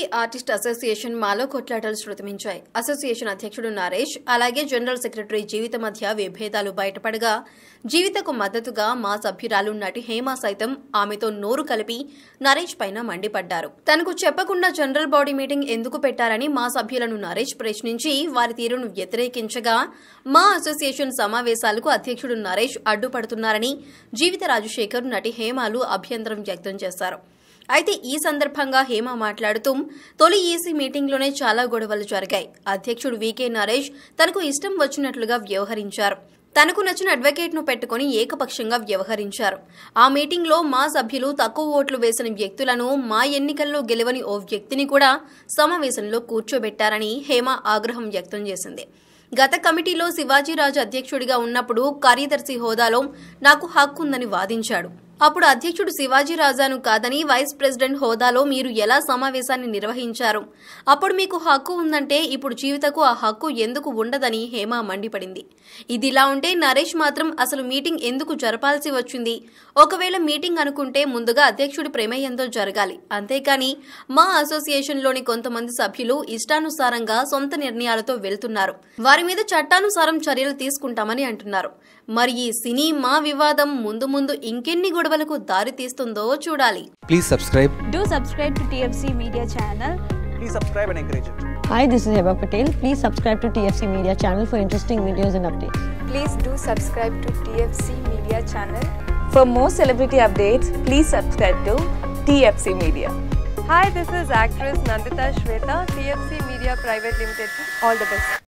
Artist association మాలో కొట్లాటలు శృతిమించాయి association అధ్యక్షుడు నరేష్ అలాగే జనరల్ సెక్రటరీ జీవిత మధ్య విభేదాలు బయటపడగా జీవితకు మద్దతుగా మా సభ్యురాలు నటి హేమ సైతం ఆమెతో నోరు కలిపి నరేష్ పైన మండిపడ్డారు తనకు చెప్పకుండా జనరల్ బాడీ మీటింగ్ ఎందుకు పెట్టారని మా సభ్యులను నరేష్ ప్రశ్నించి వారి తీరును వ్యతిరేకించగా మా అసోసియేషన్ సమావేశాలకు అధ్యక్షుడు నరేష్ అడ్డుపడుతున్నారని జీవిత రాజశేఖర్ నటి హేమాలు అభ్యంతరం వ్యక్తం చేశారు అయితే ఈ సందర్భంగా హేమ మాట్లాడుతూ తొలి ఈసీ మీటింగ్లోనే చాలా గొడవలు జరిగాయి అధ్యక్షుడు వీకే నరేష్ తనకు ఇష్టం వచ్చినట్లుగా వ్యవహరించారు తనకు నచ్చిన అడ్వకేట్ను పెట్టుకుని ఏకపక్షంగా వ్యవహరించారు ఆ మీటింగ్లో మా సభ్యులు తక్కువ ఓట్లు వేసిన వ్యక్తులను మా ఎన్నికల్లో గెలవని ఓ వ్యక్తిని కూడా సమావేశంలో కూర్చోబెట్టారని హేమ ఆగ్రహం వ్యక్తం చేసింది గత కమిటీలో శివాజీరాజు అధ్యక్షుడిగా ఉన్నప్పుడు కార్యదర్శి హోదాలో నాకు హక్కుందని వాదించాడు అప్పుడు అధ్యక్షుడు శివాజీ రాజాను కాదని వైస్ ప్రెసిడెంట్ హోదాలో మీరు ఎలా సమావేశాన్ని నిర్వహించారు అప్పుడు మీకు హక్కు ఉందంటే ఇప్పుడు జీవితకు ఆ హక్కు ఎందుకు ఉండదని హేమ మండిపడింది ఇదిలా ఉంటే నరేష్ మాత్రం అసలు మీటింగ్ ఎందుకు జరపాల్సి వచ్చింది ఒకవేళ మీటింగ్ అనుకుంటే ముందుగా అధ్యక్షుడి ప్రమేయంతో జరగాలి అంతేకాని మా అసోసియేషన్లోని కొంతమంది సభ్యులు ఇష్టానుసారంగా సొంత నిర్ణయాలతో వెళ్తున్నారు వారి మీద చట్టానుసారం చర్యలు తీసుకుంటామని అంటున్నారు మరి ఈ సినీ మా వివాదం ముందు ముందు ఇంకెన్ని గొడవలకు దారి తీస్తుందో చూడాలి Please subscribe. Do subscribe to TFC Media channel. Please subscribe and encourage it. Hi, this is Heba Patel. Please subscribe to TFC Media channel for interesting videos and updates. Please do subscribe to TFC Media channel. For more celebrity updates, please subscribe to TFC Media. Hi, this is actress Nandita Shweta, TFC Media Private Limited. All the best.